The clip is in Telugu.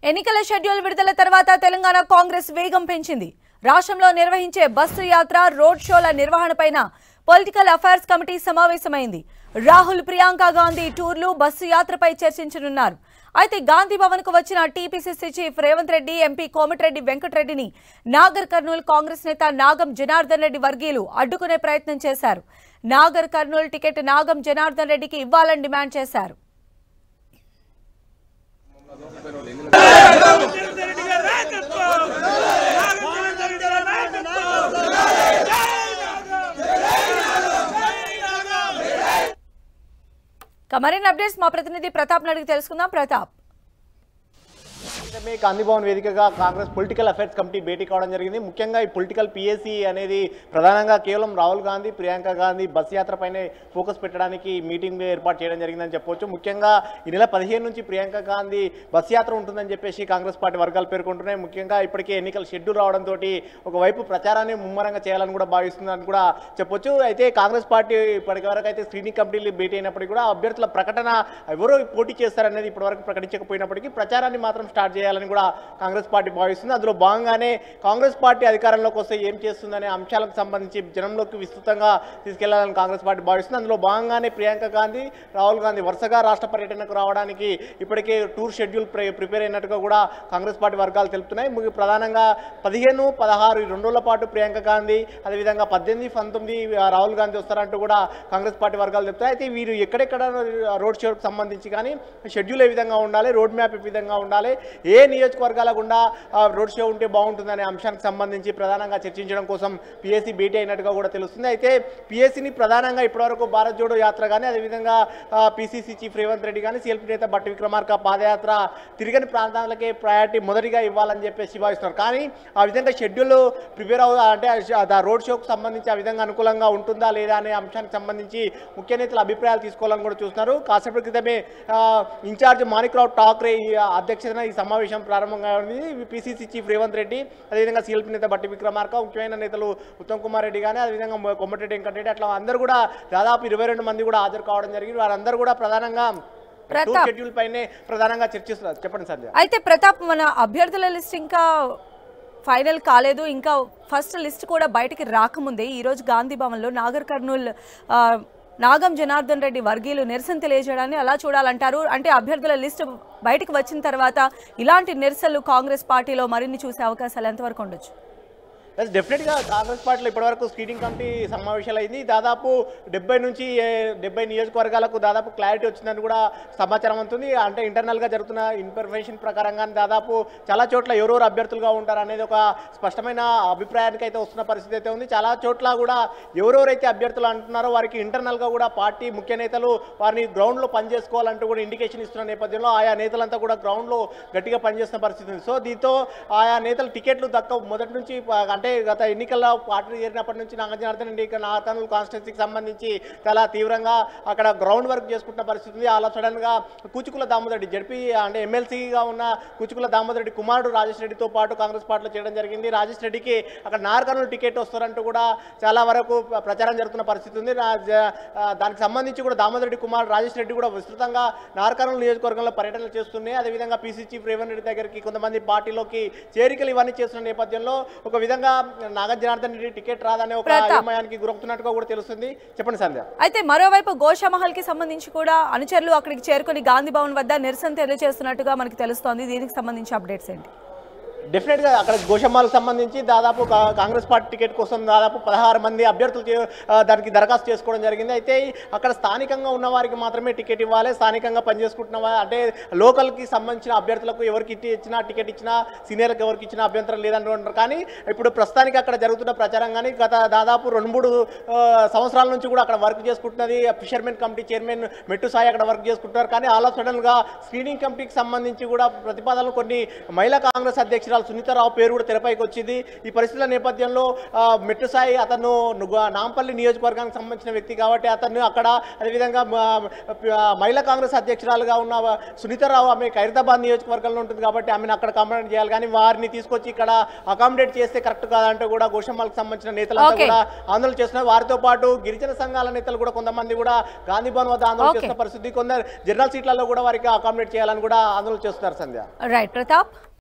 ఎన్నికల షెడ్యూల్ విడుదల తర్వాత తెలంగాణ కాంగ్రెస్ వేగం పెంచింది రాష్ట్రంలో నిర్వహించే బస్సు యాత్ర రోడ్ షోల నిర్వహణపైన పొలిటికల్ అఫైర్స్ కమిటీ సమావేశమైంది రాహుల్ ప్రియాంక గాంధీ టూర్లు బస్సు యాత్రపై చర్చించనున్నారు అయితే గాంధీ భవన్ కు వచ్చిన TPCC chief Revanth Reddy MP Komatireddy వెంకటరెడ్డిని నాగర్ కర్నూల్ కాంగ్రెస్ నేత నాగం జనార్దన్ రెడ్డి వర్గీయులు అడ్డుకునే ప్రయత్నం చేశారు నాగర్ కర్నూల్ టికెట్ నాగం జనార్దన్ రెడ్డికి ఇవ్వాలని డిమాండ్ చేశారు ఇక మరిన్ని అప్డేట్స్ మా ప్రతినిధి ప్రతాప్ అడిగి తెలుసుకుందాం ప్రతాప్ మీ గాంధీ భవన్ వేదికగా కాంగ్రెస్ పొలిటికల్ అఫైర్స్ కమిటీ భేటీ కావడం జరిగింది ముఖ్యంగా ఈ పొలిటికల్ పిఎస్సి అనేది ప్రధానంగా కేవలం రాహుల్ గాంధీ ప్రియాంక గాంధీ బస్ యాత్ర పైనే ఫోకస్ పెట్టడానికి ఈ మీటింగ్ ఏర్పాటు చేయడం జరిగిందని చెప్పొచ్చు ముఖ్యంగా ఈ నెల పదిహేను నుంచి ప్రియాంక గాంధీ బస్ యాత్ర ఉంటుందని చెప్పేసి కాంగ్రెస్ పార్టీ వర్గాలు పేర్కొంటున్నాయి ముఖ్యంగా ఇప్పటికే ఎన్నికల షెడ్యూల్ రావడంతో ఒకవైపు ప్రచారాన్ని ముమ్మరంగా చేయాలని కూడా భావిస్తుందని కూడా చెప్పొచ్చు అయితే కాంగ్రెస్ పార్టీ ఇప్పటి వరకు అయితే స్క్రీనింగ్ కమిటీలు భేటీ అయినప్పటికీ కూడా అభ్యర్థుల ప్రకటన ఎవరు పోటీ చేస్తారనేది ఇప్పటివరకు ప్రకటించకపోయినప్పటికీ ప్రచారాన్ని మాత్రం స్టార్ట్ చేయాలని కూడా కాంగ్రెస్ పార్టీ భావిస్తుంది అందులో భాగంగానే కాంగ్రెస్ పార్టీ అధికారంలోకి వస్తే ఏం చేస్తుందనే అంశాలకు సంబంధించి జనంలోకి విస్తృతంగా తీసుకెళ్లాలని కాంగ్రెస్ పార్టీ భావిస్తుంది అందులో భాగంగానే ప్రియాంక గాంధీ రాహుల్ గాంధీ వరుసగా రాష్ట్ర పర్యటనకు రావడానికి ఇప్పటికే టూర్ షెడ్యూల్ ప్రి- ప్రిపేర్ అయినట్టుగా కూడా కాంగ్రెస్ పార్టీ వర్గాలు తెలుపుతున్నాయి ము- ప్రధానంగా పదిహేను పదహారు ఈ రెండు రోజుల పాటు ప్రియాంక గాంధీ అదేవిధంగా పద్దెనిమిది పంతొమ్మిది ఆ, రాహుల్ గాంధీ వస్తారంటూ కూడా కాంగ్రెస్ పార్టీ వర్గాలు చెప్తాయి అయితే వీరు ఎక్కడెక్కడ రోడ్ షోకి సంబంధించి కానీ షెడ్యూల్ ఏ విధంగా ఉండాలి రోడ్ మ్యాప్ ఏ విధంగా ఉండాలి ఏ నియోజకవర్గాల గుండా ఆ, రోడ్ షో ఉంటే బాగుంటుందనే అంశానికి సంబంధించి ప్రధానంగా చర్చించడం కోసం పిఎస్సి భేటీ అయినట్టుగా కూడా తెలుస్తుంది అయితే పిఎస్సిని ప్రధానంగా ఇప్పటివరకు భారత్ జోడో యాత్ర కానీ అదేవిధంగా పిసిసి చీఫ్ రేవంత్ రెడ్డి కానీ సిఎల్పి నేత బట్టి విక్రమార్క పాదయాత్ర తిరగని ప్రాంతాలకే ప్రయారిటీ మొదటిగా ఇవ్వాలని చెప్పేసి భావిస్తున్నారు కానీ ఆ విధంగా షెడ్యూల్ ప్రిపేర్ అవు అంటే ఆ రోడ్ షోకు సంబంధించి ఆ విధంగా అనుకూలంగా ఉంటుందా లేదా అనే అంశానికి సంబంధించి ముఖ్య నేతల అభిప్రాయాలు తీసుకోవాలని కూడా చూస్తున్నారు కాసేపటి క్రితమే ఆ, ఇన్ఛార్జ్ మాణిక్రావు ఠాక్రే ఈ అధ్యక్షతన ఈ సమావేశం ప్రారంభంగా ఉంది పిసిసి చీఫ్ రేవంత్ రెడ్డి అదేవిధంగా సిఎల్పి నేత బట్టి విక్రమార్క ముఖ్యమైన నేతలు ఉత్తమ్ కుమార్ రెడ్డి కానీ అదేవిధంగా మొ- కొమ్మటిరెడ్డి వెంకటరెడ్డి అట్లా అందరూ కూడా దాదాపు ఇరవై రెండు మంది కూడా హాజరు కావడం జరిగింది వారందరూ కూడా ప్రధానంగా ప్రతాప్. టూర్ షెడ్యూల్ పైనే ప్రధానంగా చర్చిస్తున్నారు చెప్పండి సంధ్య అయితే ప్రతాప్ మన అభ్యర్థుల లిస్ట్ ఇంకా ఫైనల్ కాలేదు ఇంకా ఫస్ట్ లిస్ట్ కూడా బయటికి రాకముందే ఈరోజు గాంధీ భవన్లో నాగర్ కర్నూల్ ఆ, నాగం జనార్దన్ రెడ్డి వర్గీయులు నిరసన తెలియజేయడాన్ని అలా చూడాలంటారు అంటే అభ్యర్థుల లిస్ట్ బయటకు వచ్చిన తర్వాత ఇలాంటి నిరసనలు కాంగ్రెస్ పార్టీలో మరిన్ని చూసే అవకాశాలు ఎంతవరకు ఉండొచ్చు ఎస్ డెఫినెట్గా కాంగ్రెస్ పార్టీలో ఇప్పటివరకు స్క్రీనింగ్ కమిటీ సమావేశాలు అయింది దాదాపు డెబ్బై నుంచి ఏ, డెబ్బై నియోజకవర్గాలకు దాదాపు క్లారిటీ వచ్చిందని కూడా సమాచారం అవుతుంది అంటే ఇంటర్నల్గా జరుగుతున్న ఇన్ఫర్మేషన్ ప్రకారంగా దాదాపు చాలా చోట్ల ఎవరెవరు అభ్యర్థులుగా ఉంటారు అనేది ఒక స్పష్టమైన అభిప్రాయానికి అయితే వస్తున్న పరిస్థితి అయితే ఉంది చాలా చోట్ల కూడా ఎవరెవరైతే అభ్యర్థులు అంటున్నారో వారికి ఇంటర్నల్గా కూడా పార్టీ ముఖ్య నేతలు వారిని గ్రౌండ్లో పనిచేసుకోవాలంటూ కూడా ఇండికేషన్ ఇస్తున్న నేపథ్యంలో ఆయా నేతలంతా కూడా గ్రౌండ్లో గట్టిగా పనిచేస్తున్న పరిస్థితి ఉంది సో దీంతో ఆయా నేతలు టికెట్లు దక్క మొదటి నుంచి ప- అంటే గత ఎన్నికల్లో పార్టీ చేరినప్పటి నుంచి నాగార్జునార్థన్ రెడ్డి ఇక్కడ నాగర్కర్నూలు కాన్స్టిట్యున్సీకి సంబంధించి చాలా తీవ్రంగా అక్కడ గ్రౌండ్ వర్క్ చేసుకుంటున్న పరిస్థితి ఉంది అలా సడన్గా కూచుకుల దామోదర్ రెడ్డి జడ్పీ అంటే ఎమ్మెల్సీగా ఉన్న కూచుకుల దామోదర్ రెడ్డి కుమారుడు రాజేష్ రెడ్డితో పాటు కాంగ్రెస్ పార్టీలో చేయడం జరిగింది రాజేష్ రెడ్డికి అక్కడ నాగర్కర్నూలు టికెట్ వస్తారంటూ కూడా చాలా వరకు ప్ర- ప్రచారం జరుగుతున్న పరిస్థితి ఉంది రా- జ- ఆ, దానికి సంబంధించి కూడా దామోదర్ రెడ్డి కుమార్ రాజేష్ రెడ్డి కూడా విస్తృతంగా నాగర్కర్నూలు నియోజకవర్గంలో పర్యటనలు చేస్తున్నాయి అదేవిధంగా పీసీ చీఫ్ రేవంత్ రెడ్డి దగ్గరికి కొంతమంది పార్టీలోకి చేరికలు ఇవన్నీ చేస్తున్న నేపథ్యంలో ఒక విధంగా నాగ జనార్దన్ రెడ్డి టికెట్ రాదనే ఒక ప్రతాప్. అయోమయానికి గురవుతున్నట్టుగా కూడా తెలుస్తుంది చెప్పండి సంధ్య అయితే మరోవైపు గోషామహల్ కి సంబంధించి కూడా అనుచరులు అక్కడికి చేరుకొని గాంధీ భవన్ వద్ద నిరసన తెలియజేస్తున్నట్టుగా మనకి తెలుస్తోంది దీనికి సంబంధించి అప్డేట్స్ ఏంటి డెఫినెట్గా అక్కడ గోషమ్మాలకు సంబంధించి దాదాపు కా- కాంగ్రెస్ పార్టీ టికెట్ కోసం దాదాపు పదహారు మంది అభ్యర్థులు చే- ఆ, దానికి దరఖాస్తు చేసుకోవడం జరిగింది అయితే అక్కడ స్థానికంగా ఉన్న వారికి మాత్రమే టికెట్ ఇవ్వాలి స్థానికంగా పనిచేసుకుంటున్న వా- అంటే లోకల్కి సంబంధించిన అభ్యర్థులకు ఎవరికి ఇట్టి ఇచ్చినా టికెట్ ఇచ్చినా సీనియర్లకు ఎవరికి ఇచ్చినా అభ్యంతరం లేదంటున్నారు కానీ ఇప్పుడు ప్రస్తుతానికి అక్కడ జరుగుతున్న ప్రచారం కానీ గత దాదాపు రెండు మూడు ఆ, సంవత్సరాల నుంచి కూడా అక్కడ వర్క్ చేసుకుంటున్నది fishermen committee chairman Mettu Sai అక్కడ వర్క్ చేసుకుంటున్నారు కానీ ఆల్ ఆఫ్ సడన్ గా స్క్రీనింగ్ కమిటీకి సంబంధించి కూడా ప్రతిపాదనలు కొన్ని మహిళా కాంగ్రెస్ అధ్యక్షురాలు అధ్యక్షురాలు సునీతారావు పేరు కూడా తెరపైకి వచ్చింది ఈ పరిస్థితుల నేపథ్యంలో ఆ, మెట్టు సాయి అతను నుగ- నాంపల్లి నియోజకవర్గానికి సంబంధించిన వ్యక్తి కాబట్టి అతను అక్కడ అదేవిధంగా మ- ఆ, మహిళా కాంగ్రెస్ అధ్యక్షురాలుగా ఉన్న సునీతారావు ఆమె ఖైరతాబాద్ నియోజకవర్గంలో ఉంటుంది కాబట్టి ఆమెను అక్కడ అకామిడేట్ చేయాలి కానీ వారిని తీసుకొచ్చి ఇక్కడ అకామిడేట్ చేస్తే కరెక్ట్ కాదంటూ కూడా గోషమ్మలకు సంబంధించిన నేతలంతా Okay. కూడా ఆందోళన చేస్తున్నారు వారితో పాటు గిరిజన సంఘాల నేతలు కూడా కొంతమంది కూడా గాంధీ భవన్ వద్ద ఆందోళన Okay. చేస్తున్న పరిస్థితి కొందరు జనరల్ సీట్లలో కూడా వారికి అకామిడేట్ చేయాలని కూడా ఆందోళన చేస్తున్నారు సంధ్య రైట్ ప్రతాప్